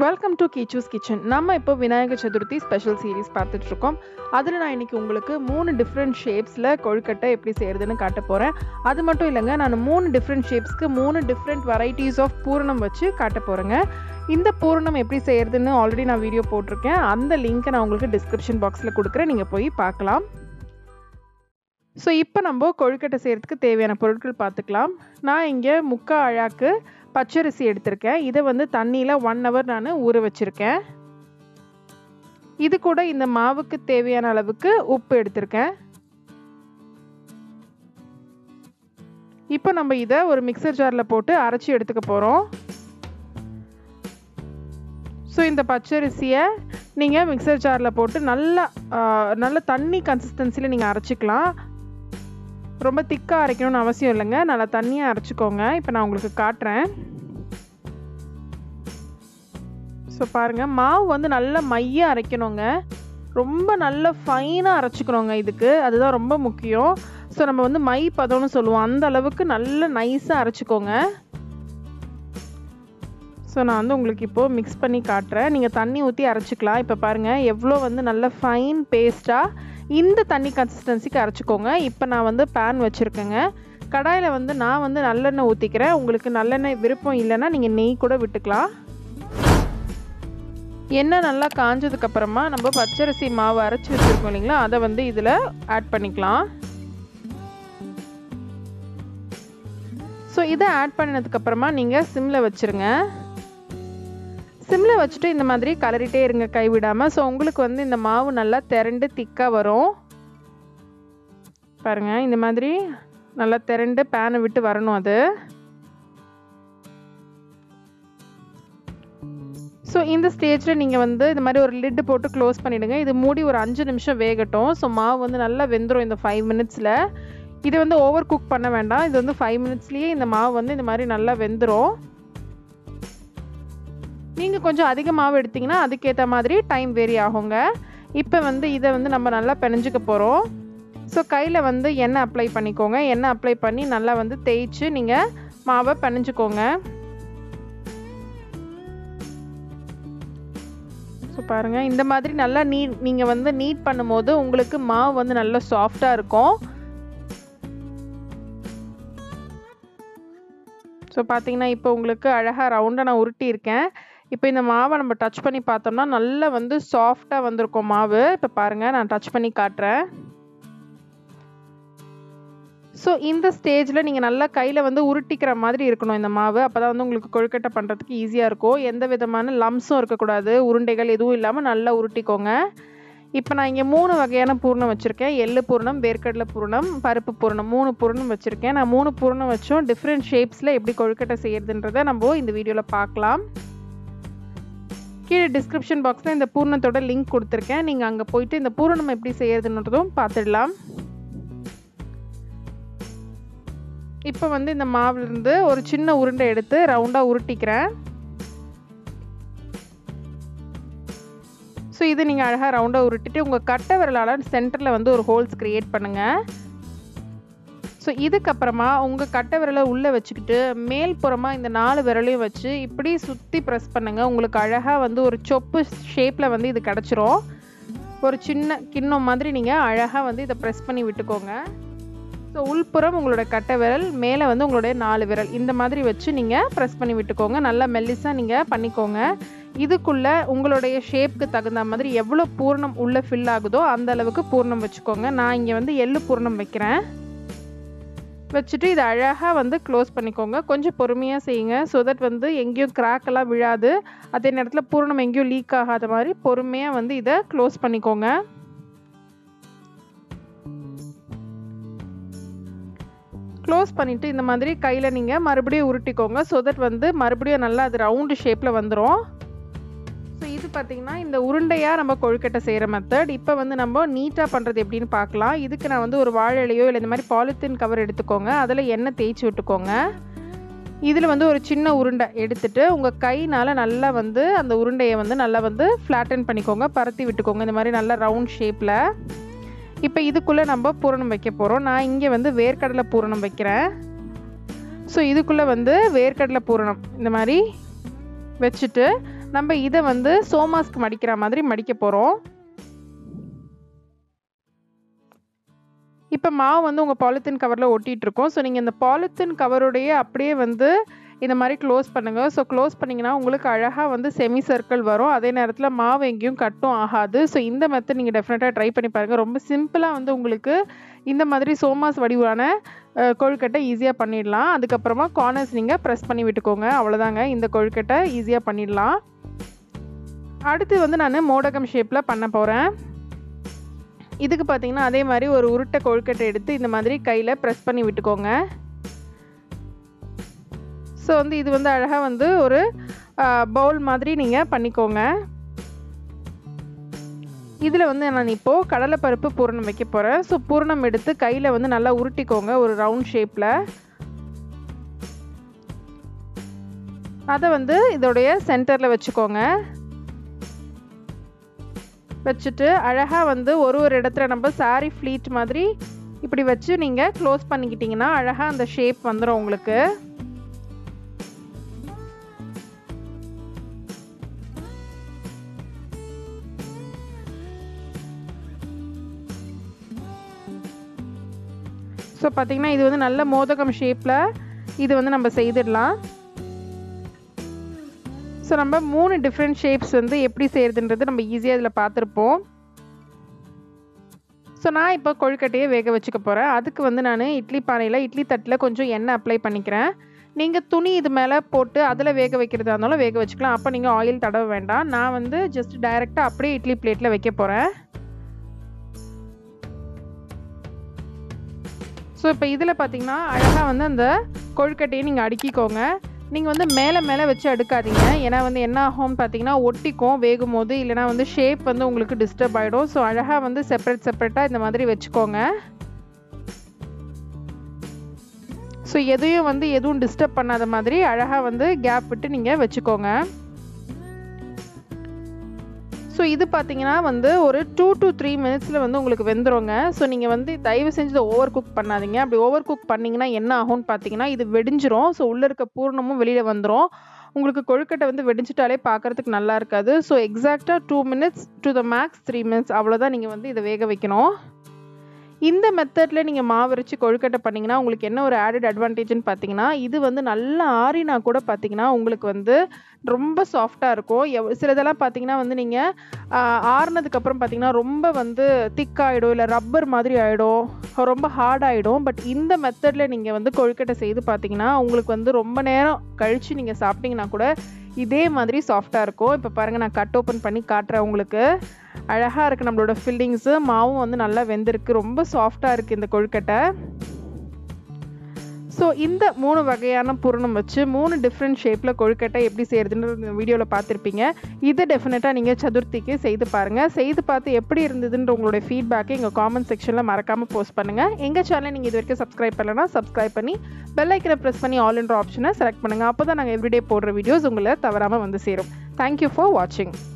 welcome to கீச்சூஸ் kitchen நம்ம இப்போ Vinayagar Chaturthi special series பார்த்துட்டு இருக்கோம் அதில் நான் இன்னைக்கு உங்களுக்கு மூணு டிஃப்ரெண்ட் ஷேப்ஸில் கொழுக்கட்டை எப்படி செய்கிறதுன்னு காட்ட போகிறேன் அது மட்டும் இல்லைங்க நான் மூணு டிஃப்ரெண்ட் ஷேப்ஸ்க்கு மூணு டிஃப்ரெண்ட் வெரைட்டிஸ் ஆஃப் பூரணம் வச்சு காட்ட போகிறேங்க இந்த பூரணம் எப்படி செய்கிறதுன்னு ஆல்ரெடி நான் வீடியோ போட்டிருக்கேன் அந்த லிங்க்கை நான் உங்களுக்கு டிஸ்கிரிப்ஷன் பாக்ஸில் கொடுக்குறேன் நீங்கள் போய் பார்க்கலாம் ஸோ இப்போ நம்ம கொழுக்கட்டை செய்கிறதுக்கு தேவையான பொருட்கள் பார்த்துக்கலாம் நான் இங்கே முக்கா அழாக்கு பச்சரிசி எடுத்திருக்கேன் இதை வந்து தண்ணியில் ஒன் ஹவர் நான் ஊற வச்சுருக்கேன் இது கூட இந்த மாவுக்கு தேவையான அளவுக்கு உப்பு எடுத்திருக்கேன் இப்போ நம்ம இதை ஒரு மிக்சர் ஜாரில் போட்டு அரைச்சி எடுத்துக்க போகிறோம் ஸோ இந்த பச்சரிசியை நீங்கள் மிக்சர் ஜாரில் போட்டு நல்லா நல்ல தண்ணி கன்சிஸ்டன்சியில் நீங்கள் அரைச்சிக்கலாம் ரொம்ப திக்காக அரைக்கணும்னு அவசியம் இல்லைங்க நல்லா தண்ணியாக அரைச்சிக்கோங்க இப்போ நான் உங்களுக்கு காட்டுறேன் ஸோ பாருங்கள் மாவு வந்து நல்லா மையாக அரைக்கணுங்க ரொம்ப நல்ல ஃபைனாக அரைச்சிக்கணுங்க இதுக்கு அதுதான் ரொம்ப முக்கியம் ஸோ நம்ம வந்து மை பதம்னு சொல்லுவோம் அந்த அளவுக்கு நல்ல நைஸாக அரைச்சிக்கோங்க ஸோ நான் வந்து உங்களுக்கு இப்போது மிக்ஸ் பண்ணி காட்டுறேன் நீங்கள் தண்ணி ஊற்றி அரைச்சிக்கலாம் இப்போ பாருங்கள் எவ்வளோ வந்து நல்ல ஃபைன் பேஸ்ட்டாக இந்த தண்ணி கன்சிஸ்டன்சிக்கு அரைச்சிக்கோங்க இப்போ நான் வந்து பேன் வச்சுருக்கேங்க கடாயில் வந்து நான் வந்து நல்லெண்ணெய் ஊற்றிக்கிறேன் உங்களுக்கு நல்லெண்ணெய் விருப்பம் இல்லைன்னா நீங்கள் நெய் கூட விட்டுக்கலாம் எண்ணெய் நல்லா காஞ்சதுக்கப்புறமா நம்ம பச்சரிசி மாவு அரைச்சி வச்சுருக்கோம் இல்லைங்களா அதை வந்து இதில் ஆட் பண்ணிக்கலாம் ஸோ இதை ஆட் பண்ணினதுக்கப்புறமா நீங்கள் சிம்மில் வச்சுருங்க சிம்மில் வச்சுட்டு இந்த மாதிரி கலரிட்டே இருங்க கைவிடாமல் ஸோ உங்களுக்கு வந்து இந்த மாவு நல்லா திரண்டு திக்காக வரும் பாருங்கள் இந்த மாதிரி நல்லா திரண்டு பேனை விட்டு வரணும் அது ஸோ இந்த ஸ்டேஜில் நீங்கள் வந்து இந்த மாதிரி ஒரு லிட்டு போட்டு க்ளோஸ் பண்ணிவிடுங்க இது மூடி ஒரு அஞ்சு நிமிஷம் வேகட்டும் ஸோ மாவு வந்து நல்லா வெந்துடும் இந்த ஃபைவ் மினிட்ஸில் இது வந்து ஓவர் குக் பண்ண வேண்டாம் இது வந்து ஃபைவ் மினிட்ஸ்லேயே இந்த மாவு வந்து இந்த மாதிரி நல்லா வெந்துடும் நீங்கள் கொஞ்சம் அதிக மாவு எடுத்திங்கன்னா அதுக்கேற்ற மாதிரி டைம் வேரி ஆகுங்க இப்போ வந்து இதை வந்து நம்ம நல்லா பிணைஞ்சிக்க போகிறோம் ஸோ கையில் வந்து எண்ணெய் அப்ளை பண்ணிக்கோங்க எண்ணெய் அப்ளை பண்ணி நல்லா வந்து தேய்ச்சி நீங்கள் மாவை பிணைஞ்சிக்கோங்க ஸோ பாருங்கள் இந்த மாதிரி நல்லா நீட் நீங்கள் வந்து நீட் பண்ணும்போது உங்களுக்கு மாவு வந்து நல்லா சாஃப்டாக இருக்கும் ஸோ பார்த்தீங்கன்னா இப்போ உங்களுக்கு அழகாக ரவுண்டாக நான் உருட்டி இருக்கேன் இப்போ இந்த மாவை நம்ம டச் பண்ணி பார்த்தோம்னா நல்லா வந்து சாஃப்டாக வந்திருக்கும் மாவு இப்போ பாருங்கள் நான் டச் பண்ணி காட்டுறேன் ஸோ இந்த ஸ்டேஜில் நீங்கள் நல்லா கையில் வந்து உருட்டிக்கிற மாதிரி இருக்கணும் இந்த மாவு அப்போ தான் வந்து உங்களுக்கு கொழுக்கட்டை பண்ணுறதுக்கு ஈஸியாக இருக்கும் எந்த விதமான லம்ஸும் இருக்கக்கூடாது உருண்டைகள் எதுவும் இல்லாமல் நல்லா உருட்டிக்கோங்க இப்போ நான் இங்கே மூணு வகையான பூர்ணம் வச்சுருக்கேன் எள்ளு பூர்ணம் வேர்க்கடலை பூர்ணம் பருப்பு பூர்ணம் மூணு பூர்ணம் வச்சுருக்கேன் நான் மூணு பூர்ணம் வச்சும் டிஃப்ரெண்ட் ஷேப்ஸில் எப்படி கொழுக்கட்டை செய்யறதுன்றதை நம்ம இந்த வீடியோவில் பார்க்கலாம் கீழே டிஸ்கிரிப்ஷன் பாக்ஸில் இந்த பூர்ணத்தோட லிங்க் கொடுத்துருக்கேன் நீங்கள் அங்கே போயிட்டு இந்த பூரணம் எப்படி செய்யறதுன்றதும் பார்த்துடலாம் இப்போ வந்து இந்த மாவுலேருந்து ஒரு சின்ன உருண்டை எடுத்து ரவுண்டாக உருட்டிக்கிறேன் ஸோ இது நீங்கள் அழகாக ரவுண்டாக உருட்டிட்டு உங்கள் கட்டை விரலால் சென்டரில் வந்து ஒரு ஹோல்ஸ் க்ரியேட் பண்ணுங்கள் ஸோ இதுக்கப்புறமா உங்கள் கட்டை விரலை உள்ளே வச்சுக்கிட்டு மேல் புறமாக இந்த நாலு விரலையும் வச்சு இப்படி சுற்றி ப்ரெஸ் பண்ணுங்கள் உங்களுக்கு அழகாக வந்து ஒரு சொப்பு ஷேப்பில் வந்து இது கிடச்சிரும் ஒரு சின்ன கிண்ணம் மாதிரி நீங்கள் அழகாக வந்து இதை ப்ரெஸ் பண்ணி விட்டுக்கோங்க ஸோ உள்புறம் உங்களோட கட்டை விரல் மேலே வந்து உங்களுடைய நாலு விரல் இந்த மாதிரி வச்சு நீங்கள் ப்ரெஸ் பண்ணி விட்டுக்கோங்க நல்லா மெல்லிஸாக நீங்கள் பண்ணிக்கோங்க இதுக்குள்ளே உங்களுடைய ஷேப்க்கு தகுந்த மாதிரி எவ்வளோ பூர்ணம் உள்ளே ஃபில் ஆகுதோ அந்த அளவுக்கு பூர்ணம் வச்சுக்கோங்க நான் இங்கே வந்து எள்ளு பூர்ணம் வைக்கிறேன் வச்சுட்டு இதை அழகாக வந்து க்ளோஸ் பண்ணிக்கோங்க கொஞ்சம் பொறுமையாக செய்யுங்க ஸோ தட் வந்து எங்கேயும் கிராக்கெல்லாம் விழாது அதே நேரத்தில் பூரணம் எங்கேயும் லீக் ஆகாத மாதிரி பொறுமையாக வந்து இதை க்ளோஸ் பண்ணிக்கோங்க க்ளோஸ் பண்ணிவிட்டு இந்த மாதிரி கையில் நீங்கள் மறுபடியும் உருட்டிக்கோங்க ஸோ தட் வந்து மறுபடியும் நல்லா அது ரவுண்டு ஷேப்பில் வந்துடும் ஸோ இது பார்த்திங்கன்னா இந்த உருண்டையாக நம்ம கொழுக்கட்டை செய்கிற மெத்தட் இப்போ வந்து நம்ம நீட்டாக பண்ணுறது எப்படின்னு பார்க்கலாம் இதுக்கு நான் வந்து ஒரு வாழை இலையோ இல்லை இந்த மாதிரி பாலித்தீன் கவர் எடுத்துக்கோங்க அதில் எண்ணெய் தேய்ச்சி விட்டுக்கோங்க இதில் வந்து ஒரு சின்ன உருண்டை எடுத்துட்டு உங்கள் கைனால் நல்லா வந்து அந்த உருண்டையை வந்து நல்லா வந்து ஃப்ளாட்டன் பண்ணிக்கோங்க பரத்தி விட்டுக்கோங்க இந்த மாதிரி நல்லா ரவுண்ட் ஷேப்பில் இப்போ இதுக்குள்ளே நம்ம பூரணம் வைக்க போகிறோம் நான் இங்கே வந்து வேர்க்கடலை பூரணம் வைக்கிறேன் ஸோ இதுக்குள்ளே வந்து வேர்க்கடலை பூரணம் இந்த மாதிரி வச்சுட்டு நம்ம இதை வந்து சோமாஸ்க்கு மடிக்கிற மாதிரி மடிக்க போகிறோம் இப்போ மாவு வந்து உங்கள் பாலித்தீன் கவரில் ஒட்டிகிட்டு இருக்கோம் ஸோ நீங்கள் இந்த பாலித்தீன் கவருடைய அப்படியே வந்து இந்த மாதிரி க்ளோஸ் பண்ணுங்கள் ஸோ க்ளோஸ் பண்ணிங்கன்னா உங்களுக்கு அழகாக வந்து செமி சர்க்கிள் வரும் அதே நேரத்தில் மாவு எங்கேயும் கட்டும் ஆகாது ஸோ இந்த மெத்தட் நீங்கள் டெஃபினட்டாக ட்ரை பண்ணி பாருங்கள் ரொம்ப சிம்பிளாக வந்து உங்களுக்கு இந்த மாதிரி சோமாஸ் வடிவான கொழுக்கட்டை ஈஸியாக பண்ணிடலாம் அதுக்கப்புறமா கார்னர்ஸ் நீங்கள் ப்ரெஸ் பண்ணி விட்டுக்கோங்க அவ்வளோதாங்க இந்த கொழுக்கட்டை ஈஸியாக பண்ணிடலாம் அடுத்து வந்து நான் மோடகம் ஷேப்பில் பண்ண போகிறேன் இதுக்கு பார்த்தீங்கன்னா அதே மாதிரி ஒரு உருட்டை கொழுக்கட்டை எடுத்து இந்த மாதிரி கையில் ப்ரெஸ் பண்ணி விட்டுக்கோங்க ஸோ வந்து இது வந்து அழகாக வந்து ஒரு பவுல் மாதிரி நீங்கள் பண்ணிக்கோங்க இதில் வந்து நான் இப்போது கடலைப்பருப்பு பூரணம் வைக்க போகிறேன் ஸோ பூரணம் எடுத்து கையில் வந்து நல்லா உருட்டிக்கோங்க ஒரு ரவுண்ட் ஷேப்பில் அதை வந்து இதோடைய சென்டரில் வச்சுக்கோங்க வச்சுட்டு அழகாக வந்து ஒரு ஒரு இடத்துல நம்ம சாரி ஃப்ளீட் மாதிரி இப்படி வச்சு நீங்கள் க்ளோஸ் பண்ணிக்கிட்டிங்கன்னா அழகாக அந்த ஷேப் வந்துடும் உங்களுக்கு ஸோ பார்த்திங்கன்னா இது வந்து நல்ல மோதகம் ஷேப்பில் இது வந்து நம்ம செய்திடலாம் ஸோ நம்ம மூணு டிஃப்ரெண்ட் ஷேப்ஸ் வந்து எப்படி செய்கிறதுன்றது நம்ம ஈஸியாக இதில் பார்த்துருப்போம் ஸோ நான் இப்போ கொழுக்கட்டையை வேக வச்சுக்க போகிறேன் அதுக்கு வந்து நான் இட்லி பானையில் இட்லி தட்டில் கொஞ்சம் எண்ணெய் அப்ளை பண்ணிக்கிறேன் நீங்கள் துணி இது மேலே போட்டு அதில் வேக வைக்கிறதா இருந்தாலும் வேக வச்சுக்கலாம் அப்போ நீங்கள் ஆயில் தடவ வேண்டாம் நான் வந்து ஜஸ்ட் டைரெக்டாக அப்படியே இட்லி பிளேட்டில் வைக்க போகிறேன் ஸோ இப்போ இதில் பார்த்தீங்கன்னா அழகாக வந்து அந்த கொழுக்கட்டையை நீங்கள் அடுக்கிக்கோங்க நீங்கள் வந்து மேலே மேலே வச்சு அடுக்காதீங்க ஏன்னா வந்து என்ன ஆகும்னு பார்த்தீங்கன்னா ஒட்டிக்கும் வேகும் போது இல்லைனா வந்து ஷேப் வந்து உங்களுக்கு டிஸ்டர்ப் ஆகிடும் ஸோ அழகாக வந்து செப்பரேட் செப்பரேட்டாக இந்த மாதிரி வச்சுக்கோங்க ஸோ எதையும் வந்து எதுவும் டிஸ்டர்ப் பண்ணாத மாதிரி அழகாக வந்து கேப் விட்டு நீங்கள் வச்சுக்கோங்க ஸோ இது பார்த்தீங்கன்னா வந்து ஒரு டூ டு த்ரீ மினிட்ஸில் வந்து உங்களுக்கு வெந்துருங்க ஸோ நீங்கள் வந்து தயவு செஞ்சு இதை ஓவர் குக் பண்ணாதீங்க அப்படி ஓவர் குக் பண்ணிங்கன்னா என்ன ஆகும்னு பார்த்தீங்கன்னா இது வெடிஞ்சிரும் ஸோ உள்ளே இருக்க பூர்ணமும் வெளியில் வந்துடும் உங்களுக்கு கொழுக்கட்டை வந்து வெடிஞ்சிட்டாலே பார்க்குறதுக்கு நல்லா இருக்காது ஸோ எக்ஸாக்டாக two minutes to the max three minutes அவ்வளோதான் நீங்கள் வந்து இதை வேக வைக்கணும் இந்த மெத்தடில் நீங்கள் மாவரைச்சி கொழுக்கட்டை பண்ணிங்கன்னா உங்களுக்கு என்ன ஒரு ஆடட் அட்வான்டேஜ்னு பார்த்தீங்கன்னா இது வந்து நல்லா ஆறினா கூட பார்த்தீங்கன்னா உங்களுக்கு வந்து ரொம்ப சாஃப்டாக இருக்கும் எவ் சிலதெல்லாம் பார்த்தீங்கன்னா வந்து நீங்கள் ஆறுனதுக்கப்புறம் பார்த்தீங்கன்னா ரொம்ப வந்து திக் ஆகிடும் இல்லை ரப்பர் மாதிரி ஆகிடும் ரொம்ப ஹார்ட் ஆகிடும் பட் இந்த மெத்தடில் நீங்கள் வந்து கொழுக்கட்டை செய்து பார்த்தீங்கன்னா உங்களுக்கு வந்து ரொம்ப நேரம் கழித்து நீங்கள் சாப்பிட்டீங்கன்னா கூட இதே மாதிரி சாஃப்டாக இருக்கும் இப்போ பாருங்கள் நான் கட் ஓப்பன் பண்ணி காட்டுறேன் உங்களுக்கு அழகாக இருக்குது நம்மளோட ஃபில்லிங்ஸு மாவும் வந்து நல்லா வெந்திருக்கு ரொம்ப சாஃப்டாக இருக்குது இந்த கொழுக்கட்டை ஸோ இந்த மூணு வகையான பூரணம் வச்சு மூணு டிஃப்ரெண்ட் ஷேப்பில் கொழுக்கட்டை எப்படி செய்கிறதுன்னு இந்த வீடியோவில் பார்த்துருப்பீங்க இது டெஃபினட்டாக நீங்கள் சதுர்த்திக்கு செய்து பாருங்கள் செய்து பார்த்து எப்படி இருந்ததுன்ற உங்களுடைய ஃபீட்பேக்கை எங்கள் காமெண்ட் செக்ஷனில் மறக்காமல் போஸ்ட் பண்ணுங்கள் எங்கள் சேனலை நீங்கள் இது வரைக்கும் சப்ஸ்கிரைப் பண்ணலன்னா சப்ஸ்கிரைப் பண்ணி பெல் ஐக்கனை ப்ரெஸ் பண்ணி ஆல் என்ற ஆப்ஷனை செலக்ட் பண்ணுங்கள் அப்போ தான் நாங்கள் எவ்ரிடே போடுற வீடியோஸ் உங்களை தவறாமல் வந்து சேரும் தேங்க்யூ ஃபார் வாட்சிங்